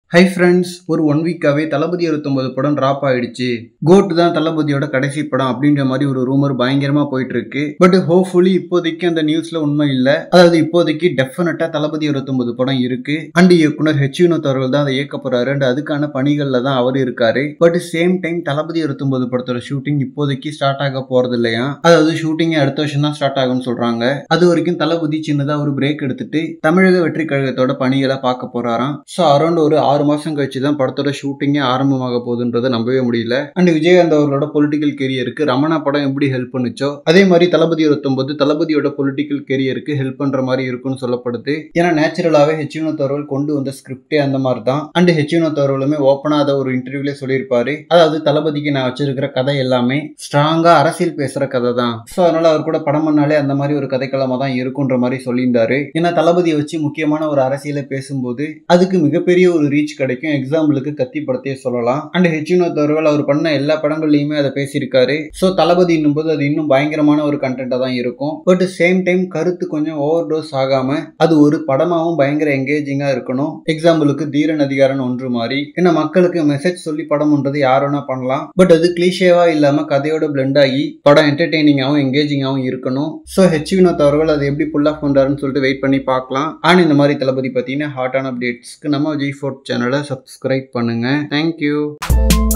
high friends ஒரு one வீக்காவே தளபதி அறுபத்தொன்பது படம் டிராப் ஆயிடுச்சு கோட் தான் தளபதியோட கடைசி படம் அப்படின்ற மாதிரி ஒரு ரூமர் பயங்கரமா போயிட்டு இருக்கு பட் ஹோப்ஃபுல்லி இப்போதைக்கு அந்த நியூஸ்ல உண்மை இல்ல அதாவது இப்போதைக்கு டெஃபினட்டா தளபதி அறுபத்தொன்பது படம் இருக்கு அண்ட் இயக்குனர் ஹெச் வினோத் அவர்கள் தான் அதை இயக்க போறாரு அண்ட் அதுக்கான பணிகள்ல தான் அவர் இருக்காரு பட் சேம் டைம் தளபதி அறுபத்தொன்பது படத்தோட ஷூட்டிங் இப்போதைக்கு ஸ்டார்ட் ஆக போறது இல்லையா அதாவது ஷூட்டிங் அடுத்த வருஷம் தான் ஸ்டார்ட் ஆகும்னு சொல்றாங்க அது வரைக்கும் தளபதி சின்னதா ஒரு பிரேக் எடுத்துட்டு தமிழக வெற்றி கழகத்தோட பணிகளை பார்க்க போறாராம் ஸோ அரௌண்ட் ஒரு ஆறு மாசம் கழிச்சு தான் படத்தோட ஷூட்டிங்கே ஆரம்பமாக போகுதுன்றதை நம்பவே முடியல அண்ட் விஜயகாந்த் அவர்களோட பொலிட்டிக்கல் கெரியருக்கு ரமணா படம் எப்படி ஹெல்ப் பண்ணுச்சோ அதே மாதிரி தளபதி இருபத்தொன்பது தளபதியோட பொலிட்டிக்கல் கெரியருக்கு ஹெல்ப் பண்ற மாதிரி இருக்கும்னு சொல்லப்படுது ஏன்னா நேச்சுரலாவே ஹெச் வினோத் அவர்கள் கொண்டு வந்த ஸ்கிரிப்டே அந்த மாதிரி தான் அண்ட் ஹெச் வினோத் அவர்களுமே ஓப்பனா அதை ஒரு இன்டர்வியூல சொல்லியிருப்பாரு அதாவது தளபதிக்கு நான் வச்சிருக்கிற கதை எல்லாமே ஸ்ட்ராங்கா அரசியல் பேசுற கதை தான் ஸோ அதனால அவர் கூட படம் பண்ணாலே அந்த மாதிரி ஒரு கதைக்களமா தான் இருக்குன்ற மாதிரி சொல்லியிருந்தாரு ஏன்னா தளபதியை வச்சு முக்கியமான ஒரு அரசியலை பேசும்போது அதுக்கு மிகப்பெரிய ஒரு ரீச் கிடைக்கும் எக்ஸாம்பிளுக்கு கத்தி படத்தையே சொல்லலாம் அண்ட் ஹெச் வினோத் அவர்கள் அவர் பண்ண எல்லா படங்கள்லயுமே அதை பேசியிருக்காரு ஸோ தளபதி போது அது இன்னும் பயங்கரமான ஒரு கண்டென்ட்டா தான் இருக்கும் பட் சேம் டைம் கருத்து கொஞ்சம் ஓவர் டோஸ் ஆகாம அது ஒரு படமாவும் பயங்கர எங்கேஜிங்கா இருக்கணும் எக்ஸாம்பிளுக்கு தீரன் அதிகாரன் ஒன்று மாதிரி ஏன்னா மக்களுக்கு மெசேஜ் சொல்லி படம் பண்றது யார் வேணா பண்ணலாம் பட் அது கிளீஷேவா இல்லாம கதையோட பிளெண்ட் ஆகி படம் என்டர்டெய்னிங்காகவும் எங்கேஜிங்காகவும் இருக்கணும் ஸோ ஹெச் வினோத் அவர்கள் அதை எப்படி புல் ஆஃப் பண்றாருன்னு சொல்லிட்டு வெயிட் பண்ணி பார்க்கலாம் ஆனால் இந்த மாதிரி தளபதி பார்த்தீங்கன்னா ஹாட்டான அப்டேட்ஸ்க்கு நம்ம ஜி ஃபோர்ட் சேனலை சப்ஸ்கிரைப் பண்ணுங்க தேங்க்யூ